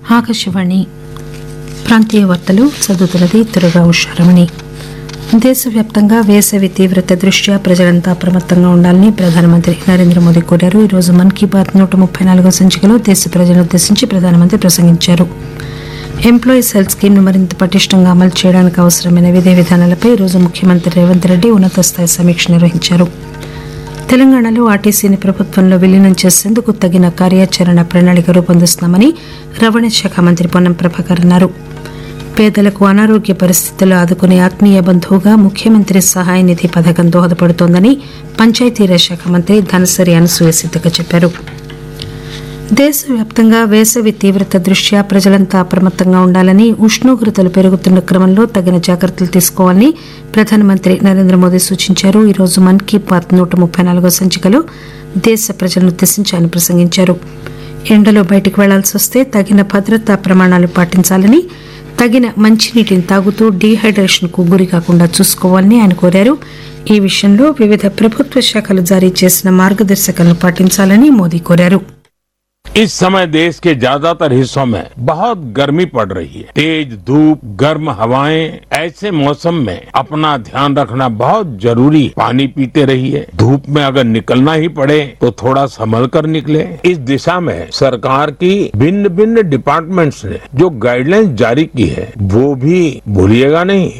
ఆకాశవాణి ప్రాంతీయ వార్తలు చదువుతున్నది తురగా ఉషారమణి దేశవ్యాప్తంగా వేసవి తీవ్రత దృష్ట్యా ప్రజలంతా అప్రమత్తంగా ఉండాలని ప్రధానమంత్రి నరేంద్ర మోదీ కోరారు ఈరోజు మన్ కీ బాత్ నూట ముప్పై నాలుగో సంచికలో దేశ ప్రజలను ఉద్దేశించి ప్రధానమంత్రి ప్రసంగించారు ఎంప్లాయీస్ హెల్త్ స్కీమ్ ను మరింత పటిష్టంగా అమలు చేయడానికి అవసరమైన విధి విధానాలపై ఈరోజు ముఖ్యమంత్రి రేవంత్ రెడ్డి ఉన్నత స్థాయి సమీక్ష నిర్వహించారు తెలంగాణలో ఆర్టీసీని ప్రభుత్వంలో విలీనం చేసేందుకు తగిన కార్యాచరణ ప్రణాళిక రూపొందిస్తున్నామని రవాణా శాఖ మంత్రి పొన్నం ప్రభాకర్ అన్నారు పేదలకు అనారోగ్య పరిస్థితుల్లో ఆదుకునే ఆత్మీయ బంధువుగా ముఖ్యమంత్రి సహాయ నిధి పథకం దోహదపడుతోందని పంచాయతీరాజ్ శాఖ మంత్రి ధనసరి అనసూయ సిద్దక చెప్పారు దేశవ్యాప్తంగా వేసవి తీవ్రత దృష్ట్యా ప్రజలంతా అప్రమత్తంగా ఉండాలని ఉష్ణోగ్రతలు పెరుగుతున్న క్రమంలో తగిన జాగ్రత్తలు తీసుకోవాలని ప్రధానమంత్రి నరేంద్ర మోదీ సూచించారు ఈరోజు మన్ కీ బాత్ నూట ముప్పై నాలుగో సంచికలో దేశ ప్రజలను ఉద్దేశించి ఆయన ప్రసంగించారు ఎండలో బయటికి వెళ్లాల్సి వస్తే తగిన భద్రతా ప్రమాణాలు పాటించాలని తగిన మంచినీటిని తాగుతూ డీహైడ్రేషన్ కు గురి కాకుండా చూసుకోవాలని ఆయన కోరారు ఈ విషయంలో వివిధ ప్రభుత్వ శాఖలు జారీ చేసిన మార్గదర్శకాలను పాటించాలని మోదీ కోరారు इस समय देश के ज्यादातर हिस्सों में बहुत गर्मी पड़ रही है तेज धूप गर्म हवाएं ऐसे मौसम में अपना ध्यान रखना बहुत जरूरी है पानी पीते रहिए धूप में अगर निकलना ही पड़े तो थोड़ा संभल कर निकले इस दिशा में सरकार की भिन्न भिन्न डिपार्टमेंट्स ने जो गाइडलाइंस जारी की है वो भी भूलिएगा नहीं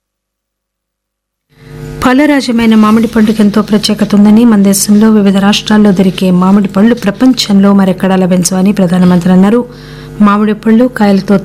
ఫలరాజమైన మామిడి పండుగ ఎంతో ప్రత్యేకత ఉందని మన దేశంలో వివిధ రాష్ట్రాల్లో దొరికే మామిడి పళ్లు ప్రపంచంలో మరెక్కడా లభించవని ప్రధానమంత్రి అన్నారు మామిడి పళ్లు కాయలతో